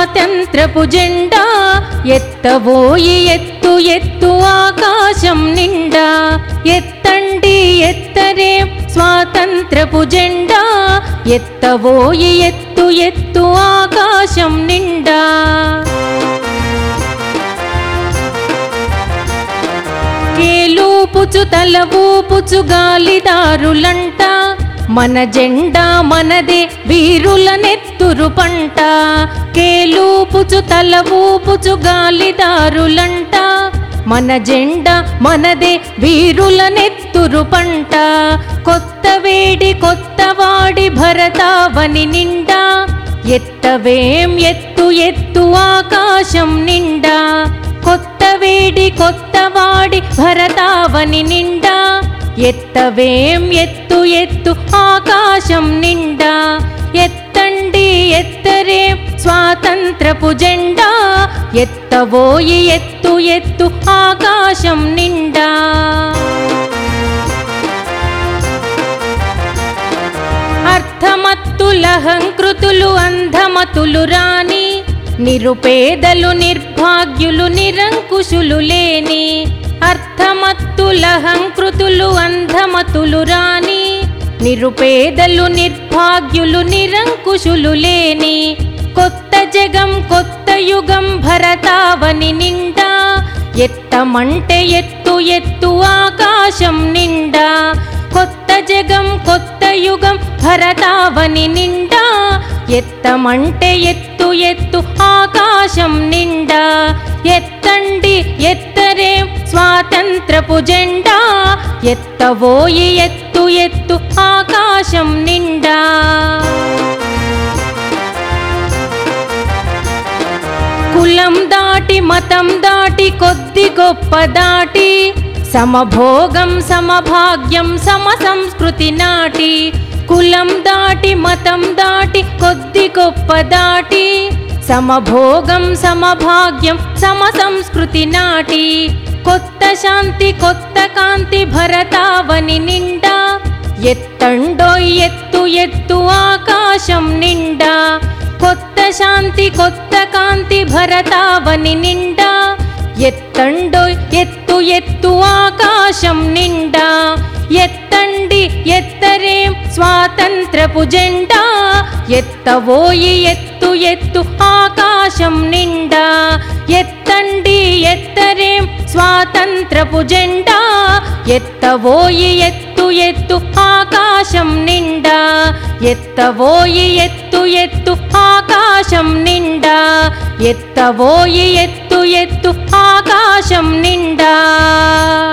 స్వాతంత్రపు జెండా ఎత్తబోయి ఎత్తు ఎత్తు ఆకాశం నిండా ఎత్తండి ఎత్తరే స్వాతంత్రపు జెండా ఎత్తబోయి ఎత్తు ఎత్తు ఆకాశం నిండా కేలూపుచు తల ఊపుచు గాలిదారులంట మన జెండా మనదే వీరుల నెత్తురు పంట కేలూపుచు తల ఊపుచు గాలిదారులంట మన జెండా మనదే వీరుల నెత్తురు పంట కొత్త వేడి కొత్త వాడి భరతావని నిండా ఎత్తవేం ఎత్తు ఎత్తు ఆకాశం నిండా కొత్త వేడి కొత్త వాడి భరతావని నిండా ఎత్తవేం ఎత్తు ఎత్తు ఆకాశం నిండా ఎత్తండి ఎత్తరేం స్వాతంత్రపు జెండా ఎత్తబోయి ఎత్తు ఎత్తు ఆకాశం నిండా అర్థమత్తులహంకృతులు అంధమతులు రాని నిరుపేదలు నిర్భాగ్యులు నిరంకుశులు లేని అర్థమత్తులహంకృతులు అంధమతులు రాని నిరుపేదలు నిర్భాగ్యులు నిరంకుశులు లేని కొత్త జగం కొత్త యుగం భరతావని నిండా ఎత్తమంటే ఎత్తు ఎత్తు ఆకాశం నిండా కొత్త జగం కొత్త యుగం భరతావని నిండా ఎత్తమంటే ఎత్తు ఎత్తు ఆకాశం నిండా ఎత్తండి ఎత్తరే స్వాతంత్రపు జెండా ఎత్తబోయి ఎత్తు ఎత్తు ఆకాశం నిండా కులం దాటి మతం దాటి కొద్ది గొప్ప దాటి సమభోగం సమభాగ్యం సమ సంస్కృతి నాటి కులం దాటి మతం దాటి కొద్ది గొప్ప దాటి సమభోగం సమభాగ్యం సమ సంస్కృతి నాటి కొత్త శాంతి కొత్త కాంతి భరతావని నిండా ఎత్తండోయ్ ఎత్తు ఎత్తు ఆకాశం నిండా కొత్త శాంతి కొత్త కాంతి భరతావని నిండా ఎత్తండో ఎత్తు ఎత్తు ఆకాశం నిండా ఎత్తండి ఎత్తరేం స్వాతంత్రపు జెండా ఎత్తబోయి ఎత్తు ఎత్తు ఆకాశం నిండా ఎత్తండి ఎత్తరేం స్వాతంత్రపు జెండా ఎత్తబోయి ఎత్తు ఎత్తు ఆకాశం నిండా ఎత్తబోయి ఎత్తు ఎత్తు ఆకాశం నిండా ఎత్తబోయి ఎత్తు ఎత్తు ఆకాశం నిండా